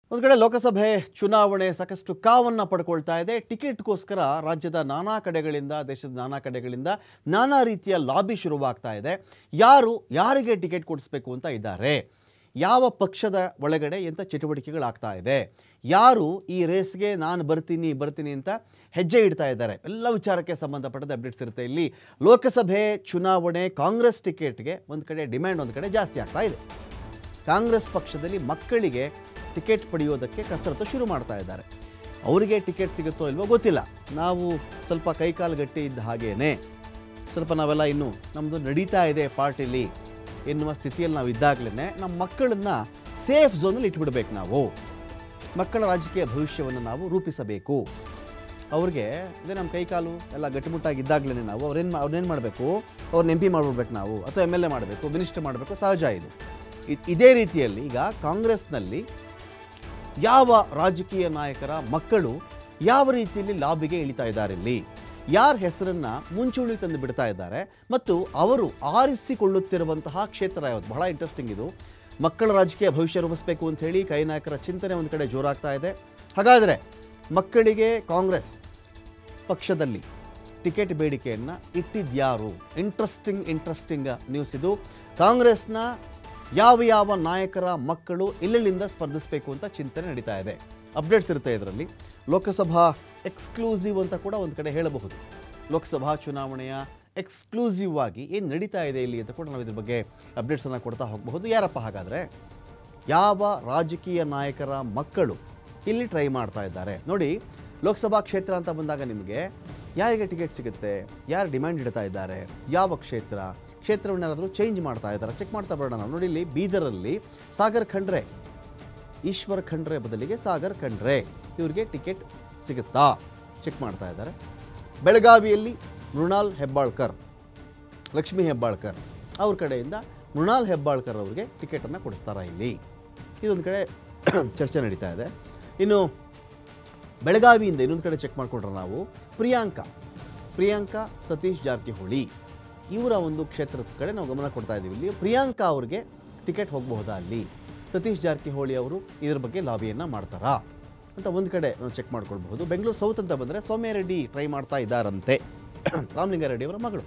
ಒಂದು ಕಡೆ ಲೋಕಸಭೆ ಚುನಾವಣೆ ಸಾಕಷ್ಟು ಕಾವನ್ನು ಪಡ್ಕೊಳ್ತಾ ಇದೆ ಟಿಕೆಟ್ಗೋಸ್ಕರ ರಾಜ್ಯದ ನಾನಾ ಕಡೆಗಳಿಂದ ದೇಶದ ನಾನಾ ಕಡೆಗಳಿಂದ ನಾನಾ ರೀತಿಯ ಲಾಬಿ ಶುರುವಾಗ್ತಾ ಇದೆ ಯಾರು ಯಾರಿಗೆ ಟಿಕೆಟ್ ಕೊಡಿಸ್ಬೇಕು ಅಂತ ಇದ್ದಾರೆ ಯಾವ ಪಕ್ಷದ ಒಳಗಡೆ ಎಂಥ ಚಟುವಟಿಕೆಗಳಾಗ್ತಾ ಇದೆ ಯಾರು ಈ ರೇಸ್ಗೆ ನಾನು ಬರ್ತೀನಿ ಬರ್ತೀನಿ ಅಂತ ಹೆಜ್ಜೆ ಇಡ್ತಾ ಇದ್ದಾರೆ ಎಲ್ಲ ವಿಚಾರಕ್ಕೆ ಸಂಬಂಧಪಟ್ಟದ ಅಪ್ಡೇಟ್ಸ್ ಇರುತ್ತೆ ಇಲ್ಲಿ ಲೋಕಸಭೆ ಚುನಾವಣೆ ಕಾಂಗ್ರೆಸ್ ಟಿಕೆಟ್ಗೆ ಒಂದು ಕಡೆ ಡಿಮ್ಯಾಂಡ್ ಒಂದು ಕಡೆ ಜಾಸ್ತಿ ಆಗ್ತಾ ಇದೆ ಕಾಂಗ್ರೆಸ್ ಪಕ್ಷದಲ್ಲಿ ಮಕ್ಕಳಿಗೆ ಟಿಕೆಟ್ ಪಡೆಯೋದಕ್ಕೆ ಕಸರತ್ತು ಶುರು ಮಾಡ್ತಾ ಇದ್ದಾರೆ ಅವರಿಗೆ ಟಿಕೆಟ್ ಸಿಗುತ್ತೋ ಇಲ್ವೋ ಗೊತ್ತಿಲ್ಲ ನಾವು ಸ್ವಲ್ಪ ಕೈಕಾಲು ಗಟ್ಟಿ ಇದ್ದ ಹಾಗೇನೆ ಸ್ವಲ್ಪ ನಾವೆಲ್ಲ ಇನ್ನು ನಮ್ಮದು ನಡೀತಾ ಇದೆ ಪಾರ್ಟಿಲಿ ಎನ್ನುವ ಸ್ಥಿತಿಯಲ್ಲಿ ನಾವು ಇದ್ದಾಗಲೇ ನಮ್ಮ ಮಕ್ಕಳನ್ನ ಸೇಫ್ ಝೋನಲ್ಲಿ ಇಟ್ಬಿಡ್ಬೇಕು ನಾವು ಮಕ್ಕಳ ರಾಜಕೀಯ ಭವಿಷ್ಯವನ್ನು ನಾವು ರೂಪಿಸಬೇಕು ಅವ್ರಿಗೆ ಅದೇ ನಮ್ಮ ಕೈಕಾಲು ಎಲ್ಲ ಗಟ್ಟಿಮುಟ್ಟಾಗಿದ್ದಾಗಲೇ ನಾವು ಅವ್ರೇನು ಅವ್ರನ್ನೇನು ಮಾಡಬೇಕು ಅವ್ರನ್ನ ಎಂ ಪಿ ಮಾಡ್ಬಿಡ್ಬೇಕು ನಾವು ಅಥವಾ ಎಮ್ ಎಲ್ ಎ ಮಾಡಬೇಕು ಮಿನಿಸ್ಟರ್ ಮಾಡಬೇಕು ಸಹಜ ಇದು ಇದ್- ಇದೇ ರೀತಿಯಲ್ಲಿ ಈಗ ಕಾಂಗ್ರೆಸ್ನಲ್ಲಿ ಯಾವ ರಾಜಕೀಯ ನಾಯಕರ ಮಕ್ಕಳು ಯಾವ ರೀತಿಯಲ್ಲಿ ಲಾಬಿಗೆ ಇಳಿತಾ ಇದ್ದಾರೆ ಇಲ್ಲಿ ಯಾರ ಹೆಸರನ್ನ ಮುಂಚೂಣಿ ತಂದು ಬಿಡ್ತಾ ಇದ್ದಾರೆ ಮತ್ತು ಅವರು ಆರಿಸಿಕೊಳ್ಳುತ್ತಿರುವಂತಹ ಕ್ಷೇತ್ರ ಯಾವುದು ಬಹಳ ಇಂಟ್ರೆಸ್ಟಿಂಗ್ ಇದು ಮಕ್ಕಳ ರಾಜಕೀಯ ಭವಿಷ್ಯ ರೂಪಿಸಬೇಕು ಅಂತ ಹೇಳಿ ಕೈ ನಾಯಕರ ಚಿಂತನೆ ಒಂದು ಕಡೆ ಜೋರಾಗ್ತಾ ಇದೆ ಹಾಗಾದರೆ ಮಕ್ಕಳಿಗೆ ಕಾಂಗ್ರೆಸ್ ಪಕ್ಷದಲ್ಲಿ ಟಿಕೆಟ್ ಬೇಡಿಕೆಯನ್ನು ಇಟ್ಟಿದ್ಯಾರು ಇಂಟ್ರೆಸ್ಟಿಂಗ್ ಇಂಟ್ರೆಸ್ಟಿಂಗ್ ನ್ಯೂಸ್ ಇದು ಕಾಂಗ್ರೆಸ್ನ ಯಾವ ಯಾವ ನಾಯಕರ ಮಕ್ಕಳು ಎಲ್ಲೆಲ್ಲಿಂದ ಸ್ಪರ್ಧಿಸಬೇಕು ಅಂತ ಚಿಂತನೆ ನಡೀತಾ ಇದೆ ಅಪ್ಡೇಟ್ಸ್ ಇರುತ್ತೆ ಇದರಲ್ಲಿ ಲೋಕಸಭಾ ಎಕ್ಸ್ಕ್ಲೂಸಿವ್ ಅಂತ ಕೂಡ ಒಂದು ಕಡೆ ಹೇಳಬಹುದು ಲೋಕಸಭಾ ಚುನಾವಣೆಯ ಎಕ್ಸ್ಕ್ಲೂಸಿವ್ ಆಗಿ ಏನು ನಡೀತಾ ಇದೆ ಇಲ್ಲಿ ಅಂತ ಕೂಡ ನಾವು ಇದ್ರ ಬಗ್ಗೆ ಅಪ್ಡೇಟ್ಸನ್ನು ಕೊಡ್ತಾ ಹೋಗಬಹುದು ಯಾರಪ್ಪ ಹಾಗಾದರೆ ಯಾವ ರಾಜಕೀಯ ನಾಯಕರ ಮಕ್ಕಳು ಇಲ್ಲಿ ಟ್ರೈ ಮಾಡ್ತಾ ಇದ್ದಾರೆ ನೋಡಿ ಲೋಕಸಭಾ ಕ್ಷೇತ್ರ ಅಂತ ಬಂದಾಗ ನಿಮಗೆ ಯಾರಿಗೆ ಟಿಕೆಟ್ ಸಿಗುತ್ತೆ ಯಾರು ಡಿಮ್ಯಾಂಡ್ ಇಡ್ತಾ ಇದ್ದಾರೆ ಯಾವ ಕ್ಷೇತ್ರ ಕ್ಷೇತ್ರವನ್ನೇನಾದರೂ ಚೇಂಜ್ ಮಾಡ್ತಾ ಇದ್ದಾರೆ ಚೆಕ್ ಮಾಡ್ತಾ ಬರೋಣ ನಾವು ನೋಡಿ ಇಲ್ಲಿ ಬೀದರಲ್ಲಿ ಸಾಗರ್ ಖಂಡ್ರೆ ಈಶ್ವರ್ ಖಂಡ್ರೆ ಬದಲಿಗೆ ಸಾಗರ್ ಖಂಡ್ರೆ ಇವರಿಗೆ ಟಿಕೆಟ್ ಸಿಗುತ್ತಾ ಚೆಕ್ ಮಾಡ್ತಾ ಇದ್ದಾರೆ ಬೆಳಗಾವಿಯಲ್ಲಿ ಮೃಣಾಲ್ ಹೆಬ್ಬಾಳ್ಕರ್ ಲಕ್ಷ್ಮೀ ಹೆಬ್ಬಾಳ್ಕರ್ ಅವ್ರ ಕಡೆಯಿಂದ ಮೃಣಾಲ್ ಹೆಬ್ಬಾಳ್ಕರ್ ಅವರಿಗೆ ಟಿಕೆಟನ್ನು ಕೊಡಿಸ್ತಾರಾ ಇಲ್ಲಿ ಇದೊಂದು ಕಡೆ ಚರ್ಚೆ ನಡೀತಾ ಇದೆ ಇನ್ನು ಬೆಳಗಾವಿಯಿಂದ ಇನ್ನೊಂದು ಕಡೆ ಚೆಕ್ ಮಾಡಿಕೊಂಡ್ರೆ ನಾವು ಪ್ರಿಯಾಂಕಾ ಪ್ರಿಯಾಂಕಾ ಸತೀಶ್ ಜಾರಕಿಹೊಳಿ ಇವರ ಒಂದು ಕ್ಷೇತ್ರದ ಕಡೆ ನಾವು ಗಮನ ಕೊಡ್ತಾ ಇದ್ದೀವಿ ಇಲ್ಲಿ ಪ್ರಿಯಾಂಕಾ ಅವ್ರಿಗೆ ಟಿಕೆಟ್ ಹೋಗಬಹುದಾ ಅಲ್ಲಿ ಸತೀಶ್ ಜಾರಕಿಹೊಳಿ ಅವರು ಇದ್ರ ಬಗ್ಗೆ ಲಾಬಿಯನ್ನು ಮಾಡ್ತಾರಾ ಅಂತ ಒಂದು ಕಡೆ ನಾವು ಚೆಕ್ ಮಾಡ್ಕೊಳ್ಬಹುದು ಬೆಂಗಳೂರು ಸೌತ್ ಅಂತ ಬಂದರೆ ಸೌಮ್ಯ ರೆಡ್ಡಿ ಟ್ರೈ ಮಾಡ್ತಾ ಇದ್ದಾರಂತೆ ರಾಮಲಿಂಗಾರೆಡ್ಡಿ ಅವರ ಮಗಳು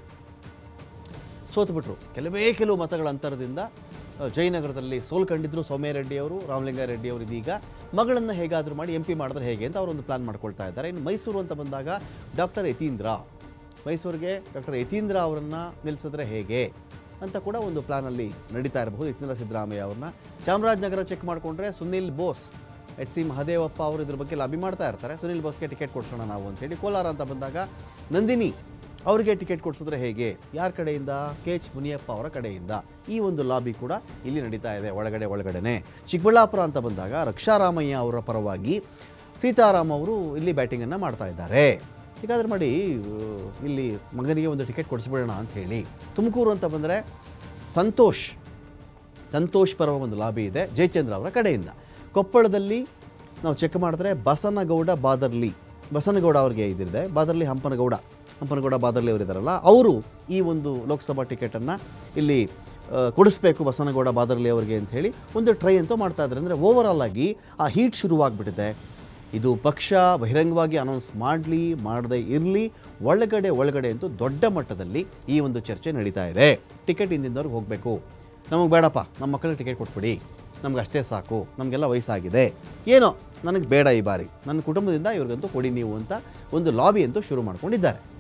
ಸೋತುಬಿಟ್ರು ಕೆಲವೇ ಕೆಲವು ಮತಗಳ ಅಂತರದಿಂದ ಅ, ಜಯನಗರದಲ್ಲಿ ಸೋಲ್ಕೊಂಡಿದ್ರು ಸೌಮ್ಯರೆಡ್ಡಿ ಅವರು ರಾಮಲಿಂಗಾರೆಡ್ಡಿ ಅವರು ಇದೀಗ ಮಗಳನ್ನು ಹೇಗಾದರೂ ಮಾಡಿ ಎಂ ಪಿ ಮಾಡಿದ್ರೆ ಹೇಗೆ ಅಂತ ಅವರೊಂದು ಪ್ಲಾನ್ ಮಾಡ್ಕೊಳ್ತಾ ಇದ್ದಾರೆ ಇನ್ನು ಮೈಸೂರು ಅಂತ ಬಂದಾಗ ಡಾಕ್ಟರ್ ಯತೀಂದ್ರ ಮೈಸೂರಿಗೆ ಡಾಕ್ಟರ್ ಯತೀಂದ್ರ ಅವರನ್ನು ನಿಲ್ಲಿಸಿದ್ರೆ ಹೇಗೆ ಅಂತ ಕೂಡ ಒಂದು ಪ್ಲಾನಲ್ಲಿ ನಡೀತಾ ಇರಬಹುದು ಯತೀಂದ್ರ ಸಿದ್ದರಾಮಯ್ಯ ಅವ್ರನ್ನ ಚಾಮರಾಜನಗರ ಚೆಕ್ ಮಾಡಿಕೊಂಡ್ರೆ ಸುನಿಲ್ ಬೋಸ್ ಎಚ್ ಸಿ ಮಹದೇವಪ್ಪ ಅವರು ಇದ್ರ ಬಗ್ಗೆ ಲಾಬಿ ಮಾಡ್ತಾ ಇರ್ತಾರೆ ಸುನಿಲ್ ಬೋಸ್ಗೆ ಟಿಕೆಟ್ ಕೊಡ್ಸೋಣ ನಾವು ಅಂತೇಳಿ ಕೋಲಾರ ಅಂತ ಬಂದಾಗ ನಂದಿನಿ ಅವರಿಗೆ ಟಿಕೆಟ್ ಕೊಡಿಸಿದ್ರೆ ಹೇಗೆ ಯಾರ ಕಡೆಯಿಂದ ಕೆ ಎಚ್ ಮುನಿಯಪ್ಪ ಅವರ ಕಡೆಯಿಂದ ಈ ಒಂದು ಲಾಬಿ ಕೂಡ ಇಲ್ಲಿ ನಡೀತಾ ಇದೆ ಒಳಗಡೆ ಒಳಗಡೆನೆ ಚಿಕ್ಕಬಳ್ಳಾಪುರ ಅಂತ ಬಂದಾಗ ರಕ್ಷಾರಾಮಯ್ಯ ಅವರ ಪರವಾಗಿ ಸೀತಾರಾಮ್ ಅವರು ಇಲ್ಲಿ ಬ್ಯಾಟಿಂಗನ್ನು ಮಾಡ್ತಾ ಇದ್ದಾರೆ ಹೀಗಾದ್ರೆ ಮಾಡಿ ಆ, ಇಲ್ಲಿ ಮಗನಿಗೆ ಒಂದು ಟಿಕೆಟ್ ಕೊಡಿಸ್ಬಿಡೋಣ ಅಂತ ಹೇಳಿ ತುಮಕೂರು ಅಂತ ಬಂದರೆ ಸಂತೋಷ್ ಸಂತೋಷ್ ಪರ ಒಂದು ಲಾಬಿ ಇದೆ ಜಯಚಂದ್ರ ಅವರ ಕಡೆಯಿಂದ ಕೊಪ್ಪಳದಲ್ಲಿ ನಾವು ಚೆಕ್ ಮಾಡಿದ್ರೆ ಬಸನಗೌಡ ಬಾದರ್ಲಿ ಬಸನಗೌಡ ಅವರಿಗೆ ಇದಿದೆ ಬಾದರ್ಲಿ ಹಂಪನಗೌಡ ಹಂಪನಗೌಡ ಬಾದರ್ಲಿ ಅವರಿದ್ದಾರಲ್ಲ ಅವರು ಈ ಒಂದು ಲೋಕಸಭಾ ಟಿಕೆಟನ್ನು ಇಲ್ಲಿ ಆ, ಕೊಡಿಸ್ಬೇಕು ಬಸನಗೌಡ ಬಾದರ್ಲಿ ಅವರಿಗೆ ಅಂತ ಹೇಳಿ ಒಂದು ಟ್ರೈ ಅಂತೂ ಮಾಡ್ತಾ ಇದ್ದಾರೆ ಅಂದರೆ ಓವರಾಲ್ ಆಗಿ ಆ ಹೀಟ್ ಶುರುವಾಗ್ಬಿಟ್ಟಿದೆ ಇದು ಪಕ್ಷ ಬಹಿರಂಗವಾಗಿ ಅನೌನ್ಸ್ ಮಾಡಲಿ ಮಾಡದೇ ಇರಲಿ ಒಳಗಡೆ ಒಳಗಡೆ ಅಂತೂ ದೊಡ್ಡ ಮಟ್ಟದಲ್ಲಿ ಈ ಒಂದು ಚರ್ಚೆ ನಡೀತಾ ಇದೆ ಟಿಕೆಟ್ ಹಿಂದಿಂದವ್ರಿಗೆ ಹೋಗಬೇಕು ನಮಗೆ ಬೇಡಪ್ಪ ನಮ್ಮ ಮಕ್ಕಳಿಗೆ ಟಿಕೆಟ್ ಕೊಟ್ಬಿಡಿ ನಮ್ಗೆ ಅಷ್ಟೇ ಸಾಕು ನಮಗೆಲ್ಲ ವಯಸ್ಸಾಗಿದೆ ಏನೋ ನನಗೆ ಬೇಡ ಈ ಬಾರಿ ನನ್ನ ಕುಟುಂಬದಿಂದ ಇವ್ರಿಗಂತೂ ಕೊಡಿ ನೀವು ಅಂತ ಒಂದು ಲಾಬಿ ಅಂತೂ ಶುರು ಮಾಡ್ಕೊಂಡಿದ್ದಾರೆ